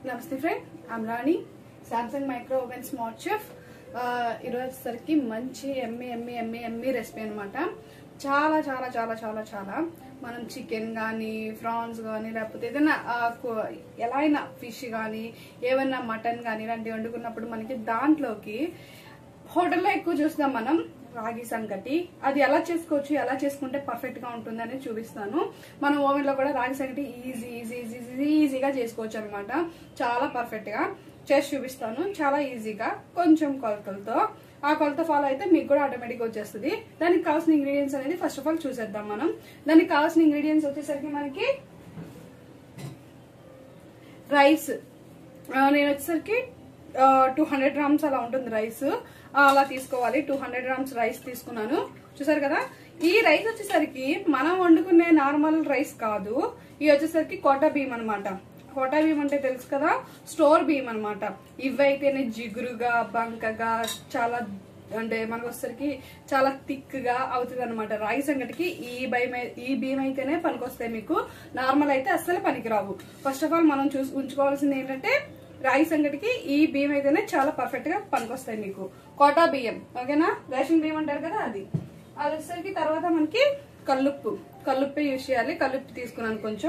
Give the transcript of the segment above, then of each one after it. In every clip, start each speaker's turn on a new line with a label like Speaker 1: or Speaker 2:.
Speaker 1: నమస్తే friend I'm Rani Samsung micro oven smart chef ఈరోజు వచ్చేసరికి మంచి ఎమ్మి ఎమ్మి ఎమ్మి ఎమ్మి రెసిపీ అనమాట చాలా చాలా చాలా చాలా చాలా మనం చికెన్ కానీ ఫ్రాన్స్ కానీ లేకపోతే ఏదైనా ఆ, కు- ఎలా అయినా ఫిష్ కానీ ఏమైనా మటన్ కానీ ఇలాంటివి వండుకున్నప్పుడు మనకి దాంట్లోకి హోటల్లో ఎక్కువ చూస్తాం మనం రాగి సంగటి అది ఎలా చేసుకోవచ్చు ఎలా చేసుకుంటే పర్ఫెక్ట్ గా ఉంటుంది అనేది చూపిస్తాను మనం ఓవెన్ లో కూడా రాగి సంగటి ఈజీ ఈజీ ఈజీ ఈజీ ఈజీగా చేసుకోవచ్చు అనమాట చాలా పర్ఫెక్ట్ గా చేసి చూపిస్తాను చాలా ఈజీగా కొంచెం కొలతలతో ఆ కొలత ఫాలో అయితే మీకు కూడా ఆటోమేటిక్ వచ్చేస్తుంది దానికి కావాల్సిన ఇంగ్రీడియంట్స్ అనేది ఫస్ట్ ఆఫ్ ఆల్ చూసేద్దాం మనం దానికి కావాల్సిన ఇంగ్రీడియంట్స్ వచ్చేసరికి మనకి రైస్ ఆ, నేను వచ్చేసరికి టూ హండ్రెడ్ గ్రామ్స్ అలా ఉంటుంది రైస్ అలా తీసుకోవాలి టూ హండ్రెడ్ గ్రామ్స్ రైస్ తీసుకున్నాను చూసారు కదా ఈ రైస్ వచ్చేసరికి మనం వండుకునే నార్మల్ రైస్ కాదు ఇవి వచ్చేసరికి కోటా బియ్యం అనమాట కోటా బియ్యం అంటే తెలుసు కదా స్టోర్ బియ్యం అనమాట ఇవైతేనే జిగురుగా బంకగా చాలా అంటే మనకు వచ్చేసరికి చాలా థిక్ గా అవుతుంది అనమాట రాగి సంగటికి ఈ భయం ఈ బియ్యం అయితేనే పనికొస్తాయి మీకు నార్మల్ అయితే అస్సలు పనికిరావు ఫస్ట్ ఆఫ్ ఆల్ మనం చూసి ఉంచుకోవాల్సింది ఏంటంటే రాగి సంగటికి ఈ బియ్యం అయితేనే చాలా పర్ఫెక్ట్ గా పనికొస్తాయి మీకు కోటా బియ్యం ఓకేనా రేషన్ బియ్యం అంటారు కదా అది అది వచ్చేసరికి తర్వాత మనకి కల్లుప్పు కల్లుప్పే యూజ్ చేయాలి కల్లుప్పు తీసుకున్నాను కొంచెం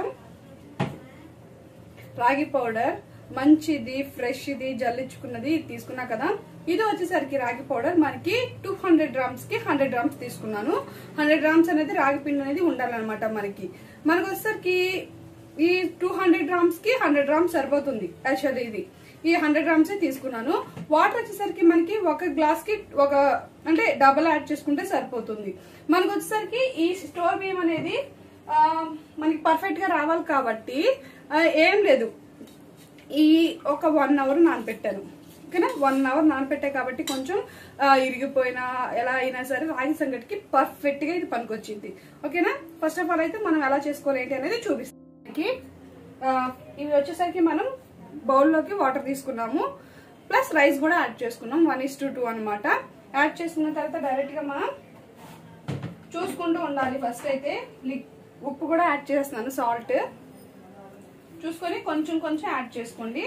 Speaker 1: రాగి పౌడర్ మంచిది ఫ్రెష్ ఇది జల్లించుకున్నది ఇది తీసుకున్నా కదా ఇది వచ్చేసరికి రాగి పౌడర్ మనకి టూ హండ్రెడ్ గ్రామ్స్ కి హండ్రెడ్ గ్రామ్స్ తీసుకున్నాను హండ్రెడ్ గ్రామ్స్ అనేది రాగి పిండి అనేది ఉండాలన్నమాట మనకి మనకు వచ్చేసరికి ఈ టూ హండ్రెడ్ గ్రామ్స్ కి హండ్రెడ్ గ్రామ్స్ సరిపోతుంది యాక్చువల్లీ ఇది ఈ హండ్రెడ్ గ్రామ్స్ తీసుకున్నాను వాటర్ వచ్చేసరికి మనకి ఒక గ్లాస్ కి ఒక అంటే డబల్ యాడ్ చేసుకుంటే సరిపోతుంది మనకు వచ్చేసరికి ఈ స్టోర్ బియ్యం అనేది ఆ, మనకి పర్ఫెక్ట్ గా రావాలి కాబట్టి ఆ, ఏం లేదు ఈ ఒక వన్ అవర్ నానబెట్టాను ఓకేనా వన్ అవర్ నానబెట్టాయి కాబట్టి కొంచెం ఆ, ఇరిగిపోయినా ఎలా అయినా సరే రాగి సంగటికి పర్ఫెక్ట్ గా ఇది పనికొచ్చింది ఓకేనా ఫస్ట్ ఆఫ్ ఆల్ అయితే మనం ఎలా చేసుకోవాలి ఏంటి అనేది చూపిస్తాం మనకి, ఆ, ఇవి వచ్చేసరికి మనం బౌల్లోకి వాటర్ తీసుకున్నాము ప్లస్ రైస్ కూడా యాడ్ చేసుకున్నాం వన్ ఇస్ టు టూ అనమాట యాడ్ చేసుకున్న తర్వాత డైరెక్ట్ గా మనం చూసుకుంటూ ఉండాలి ఫస్ట్ అయితే లిక్ ఉప్పు కూడా యాడ్ చేస్తున్నాను సాల్ట్ చూసుకొని కొంచెం కొంచెం యాడ్ చేసుకోండి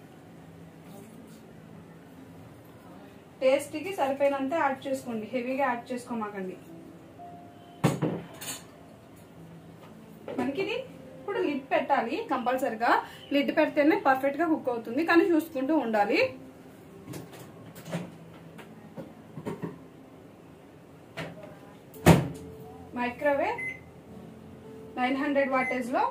Speaker 1: టేస్ట్కి సరిపోయినంత యాడ్ చేసుకోండి హెవీగా యాడ్ చేసుకోమాకండి మనకి ఇది ఇప్పుడు లిడ్ పెట్టాలి కంపల్సరిగా లిడ్ పెడితేనే పర్ఫెక్ట్ గా కుక్ అవుతుంది కానీ చూసుకుంటూ ఉండాలి మైక్రోవేవ్ నైన్ హండ్రెడ్ వాటేజ్ లో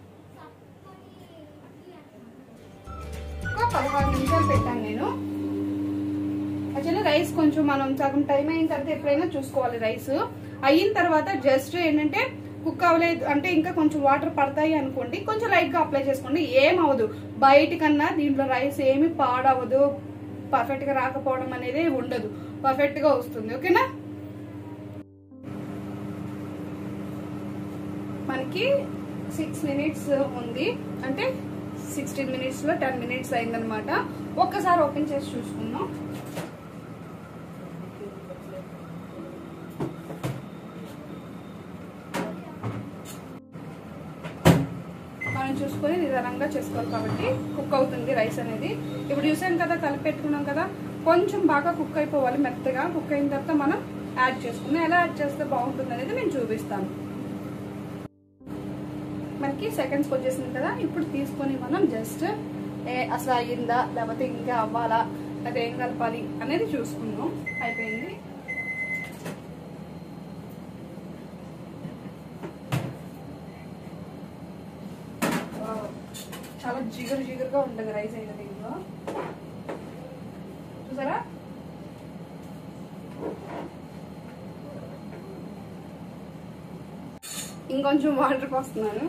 Speaker 1: ఒక పదహారు నిమిషాలు పెట్టాను నేను యాక్చువల్లీ రైస్ కొంచెం మనం సగం టైం అయిన తర్వాత ఎప్పుడైనా చూసుకోవాలి రైస్ అయిన తర్వాత జస్ట్ ఏంటంటే కుక్ అవ్వలేదు అంటే ఇంకా కొంచెం వాటర్ పడతాయి అనుకోండి కొంచెం లైట్ గా అప్లై చేసుకోండి ఏం అవ్వదు బయట కన్నా దీంట్లో రైస్ ఏమి పాడవదు పర్ఫెక్ట్ గా రాకపోవడం అనేది ఉండదు పర్ఫెక్ట్ గా వస్తుంది ఓకేనా మనకి సిక్స్ మినిట్స్ ఉంది అంటే సిక్స్టీన్ మినిట్స్ లో టెన్ మినిట్స్ అయిందనమాట ఒక్కసారి ఓపెన్ చేసి చూసుకుందాం మనం చూసుకొని నిదానంగా చేసుకోవాలి కాబట్టి కుక్ అవుతుంది రైస్ అనేది ఇప్పుడు చూసాం కదా కలిపి పెట్టుకున్నాం కదా కొంచెం బాగా కుక్ అయిపోవాలి మెత్తగా కుక్ అయిన తర్వాత మనం యాడ్ చేసుకుందాం ఎలా యాడ్ చేస్తే బాగుంటుంది అనేది నేను చూపిస్తాను మనకి సెకండ్స్ వచ్చేసింది కదా ఇప్పుడు తీసుకొని మనం జస్ట్ ఏ అసలు అయ్యిందా లేకపోతే ఇంకా అవ్వాలా లేకపోతే ఏం కలపాలి అనేది చూసుకుందాం అయిపోయింది వావ్. చాలా జిగురు జిగురుగా ఉంటుంది రైస్ అయితే దీంట్లో చూసారా ఇంకొంచెం వాటర్ పోస్తున్నాను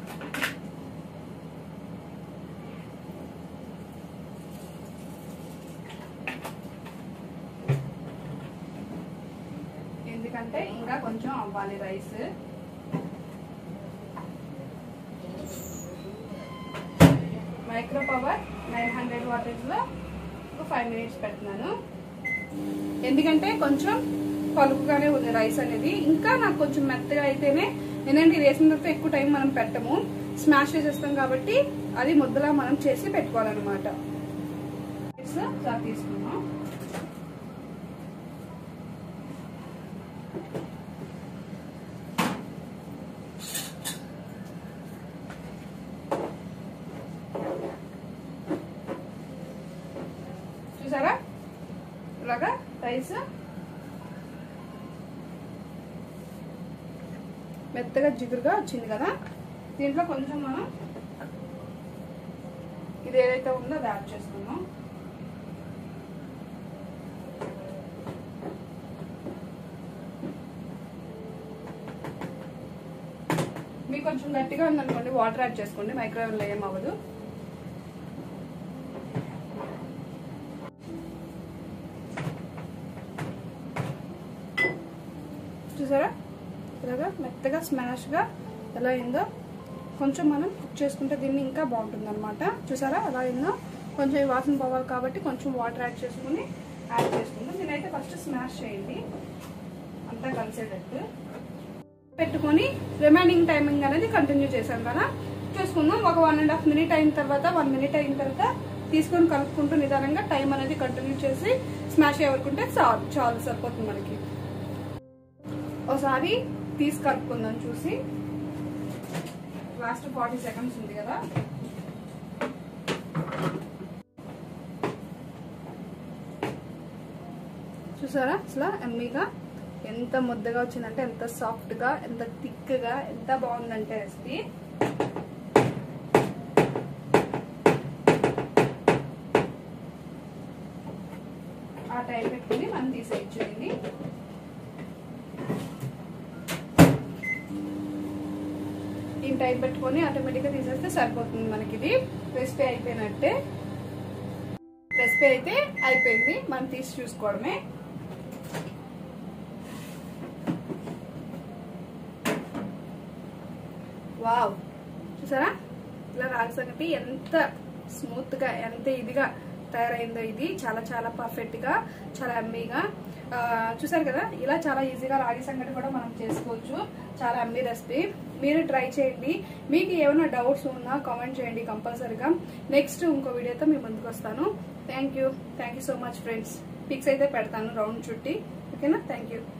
Speaker 1: ఎందుకంటే ఇంకా కొంచెం అవ్వాలి rice micro power nine hundred వాటర్స్లో ఒక ఫైవ్ మినిట్స్ పెడుతున్నాను ఎందుకంటే కొంచెం పలుకుగానే ఉంది రైస్ అనేది ఇంకా నాకు కొంచెం మెత్తగా అయితేనే ఏంటంటే ఇది వేసిన తర్వాత ఎక్కువ టైం మనం పెట్టము స్మాష్ చేసేస్తాం కాబట్టి అది ముద్దలా మనం చేసి పెట్టుకోవాలన్నమాట తీసుకున్నాం చూసారా ఇలాగా రైస్ మెత్తగా జిగురుగా వచ్చింది కదా దీంట్లో కొంచెం మనం ఇది ఏదైతే ఉందో అది యాడ్ చేసుకుందాం మీకు కొంచెం గట్టిగా ఉందనుకోండి వాటర్ యాడ్ చేసుకోండి మైక్రోవేవ్లో ఏం అవ్వదు చూసారా ఇలాగా మెత్తగా స్మాష్గా ఎలా అయిందో కొంచెం మనం కుక్ చేసుకుంటే దీన్ని ఇంకా బాగుంటుంది అనమాట చూసారా ఎలా అయిందో కొంచెం ఈ వాసన పోవాలి కాబట్టి కొంచెం వాటర్ యాడ్ చేసుకుని యాడ్ చేసుకుందాం దీనైతే ఫస్ట్ స్మాష్ చేయండి అంతా కలిసేటట్టు పెట్టుకొని రిమైనింగ్ టైమింగ్ అనేది కంటిన్యూ చేశాం కదా చూసుకుందాం ఒక వన్ అండ్ హాఫ్ మినిట్ అయిన తర్వాత వన్ మినిట్ అయిన తర్వాత తీసుకొని కలుపుకుంటూ నిదానంగా టైం అనేది కంటిన్యూ చేసి స్మాష్ అవ్వకుంటే చాలు చాలు సరిపోతుంది మనకి ఒకసారి తీసి కలుపుకుందాం చూసి లాస్ట్ ఫార్టీ సెకండ్స్ ఉంది కదా చూసారా అసలు ఎమ్మీగా ఎంత ముద్దగా వచ్చిందంటే ఎంత సాఫ్ట్గా ఎంత థిక్గా ఎంత బాగుందంటే రెసిపీ ఆ టైం పెట్టుకుని మనం తీసేయచ్చేయండి ఈ టైం పెట్టుకొని ఆటోమేటిక్గా తీసేస్తే సరిపోతుంది మనకి ఇది రెసిపీ అయిపోయినట్టే రెసిపీ అయితే అయిపోయింది మనం తీసి చూసుకోవడమే వావ్ చూసారా ఇలా రాగి సంగటి ఎంత స్మూత్ గా ఎంత ఇదిగా తయారైందో ఇది చాలా చాలా పర్ఫెక్ట్ గా చాలా అమ్మీగా చూసారు కదా ఇలా చాలా ఈజీగా రాగి సంగటి కూడా మనం చేసుకోవచ్చు చాలా అమ్మీ రెసిపీ మీరు ట్రై చేయండి మీకు ఏమైనా డౌట్స్ ఉన్నా కామెంట్ చేయండి కంపల్సరీగా నెక్స్ట్ ఇంకో వీడియోతో మీ ముందుకు వస్తాను thank you thank you so much friends pics అయితే పెడతాను రౌండ్ చుట్టి ఓకేనా థ్యాంక్ యూ